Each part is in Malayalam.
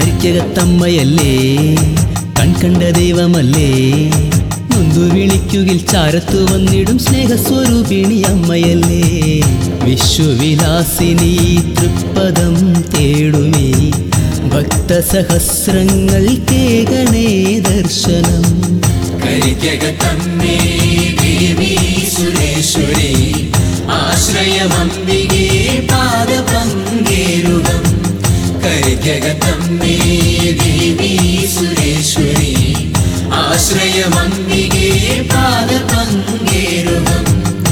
കരിക്കകത്തമ്മയല്ലേ കൺകണ്ട ദൈവമല്ലേ നൊന്തു വിളിക്കുകിൽ ചാരത്തു വന്നിടും സ്നേഹസ്വരൂപിണി അമ്മയല്ലേ വിശ്വവിലാസിനി തൃപ്പദം തേടുമേ ഭക്തസഹസ്രങ്ങൾ കേകണേ ദർശനം കരിക്കകത്തമ്മേ ദേവി സുരേശ്വരി ആശ്രയമംബികേ പാദപങ്കേരുകം കരിക്കകത്തമ്മേ ദേവി സുരേശ്വരി ആശ്രയമംബികേ പാദപങ്കേരുകം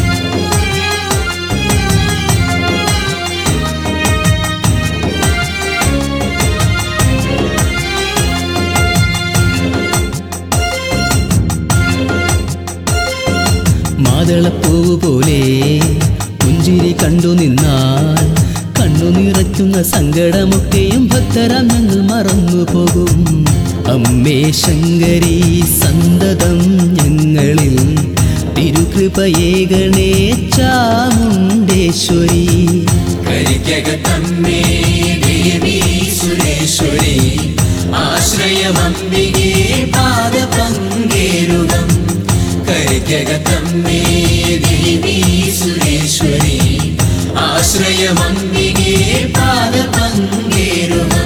മാതളപ്പൂവ് പോലെ പുഞ്ചിരി കണ്ടു നിന്നാൽ കണ്ണു നിറയ്ക്കുന്ന സങ്കടമൊക്കെയും ഭക്തരാം ഞങ്ങൾ മറന്നു പോകും അമ്മേ ശങ്കരി സന്തതം ഞങ്ങളിൽ തിരുകൃപയേകണേ ചാമുണ്ടേശ്വരി കരിക്കകത്തമ്മേ ദേവി സുരേശ്വരി ആശ്രയമംബികേ പാദപങ്കേരുകം കരിക്കകത്തമ്മേ ദേവി സുരേശ്വരി ആശ്രയമംബികേ പാദപങ്കേരുകം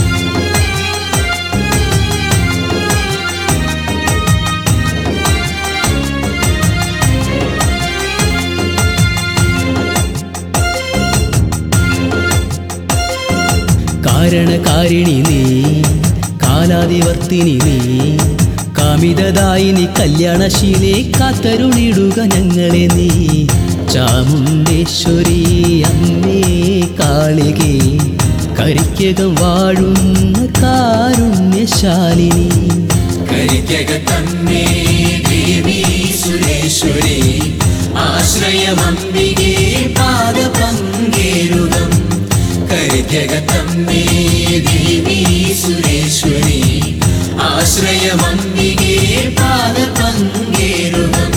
കാരണകാരിണി നീ കാലാതിവർത്തിനി നീ കാമിതദായിനി കല്യാണശീലെ കാത്തരുളിടുക ഞങ്ങളെ നീ ചാമുണ്ടേശ്വരി അമ്മേ കാളികേ കരിക്കകം വാഴുന്ന കാരുണ്യശാലിനി കരിക്കകത്തമ്മേ ദേവി സുരേശ്വരി ആശ്രയമംബികേ പാദപങ്കേരുകം കരിക്കകത്തമ്മേ ദേവി സുരേശ്വരി ആശ്രയമംബികേ പാദപങ്കേരുകം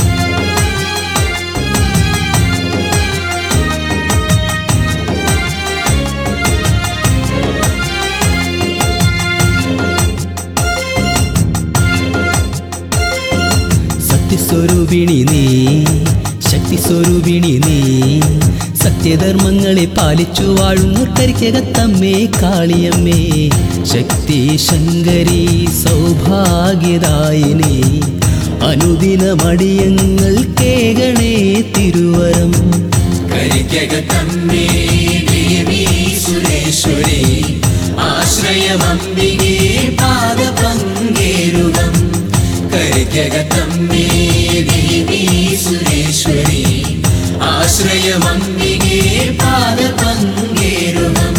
സത്യസ്വരൂപിണി നീ ശക്തിസ്വരൂപിണി നീ സത്യധർമ്മങ്ങളെ പാലിച്ചു വാഴുന്ന കരിക്കകത്തമ്മേ കാളിയമ്മേ ശക്തി ശങ്കരി സൗഭാഗ്യദായിനി അനുദിനമടിയങ്ങൾ കേകണേ തിരുവരം കരിക്കകത്തമ്മേ ദേവി സുരേശ്വരി ആശ്രയമംബികേ പാദപങ്കേരുകം കരിക്കകത്തമ്മേ ദേവി സുരേശ്വരി ആശ്രയമംബികേ പാദപങ്കേരുകം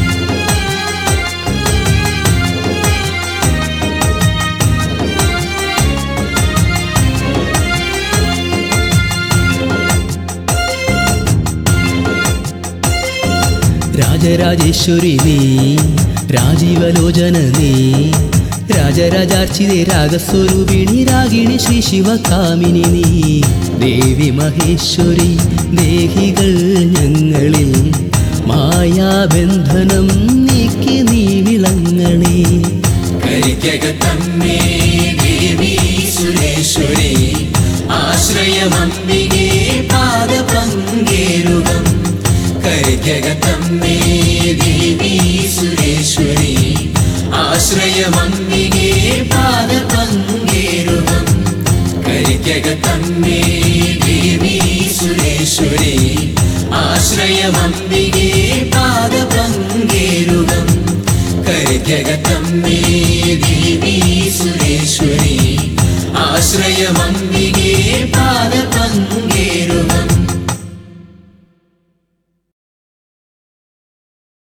രാജരാജേശ്വരി നീ രാജീവലോചന നീ രാജരാജാർച്ചിതേ രാഗസ്വരൂപിണി രാഗിണി ശ്രീ ശിവകാമിനി നീ ദേവി മഹേശ്വരി ദേഹികൾ ഞങ്ങളിൽ മായാബന്ധനം നീക്കി നീ വിളങ്ങണേ കരിക്കകത്തമ്മേ ദേവി സുരേശ്വരി ആശ്രയമംബികേ പാദപങ്കേരുകം കരിക്കകത്തമ്മേ ദേവി സുരേശ്വരി ആശ്രയമംബികേ പാദപങ്കേരുകം കരിക്കകത്തമ്മേ ദേവി സുരേശ്വരി ആശ്രയമംബികേ പാദപങ്കേരുകം കരിക്കകത്തമ്മേ ദേവി സുരേശ്വരി ആശ്രയമംബികേ പാദപങ്കേരുകം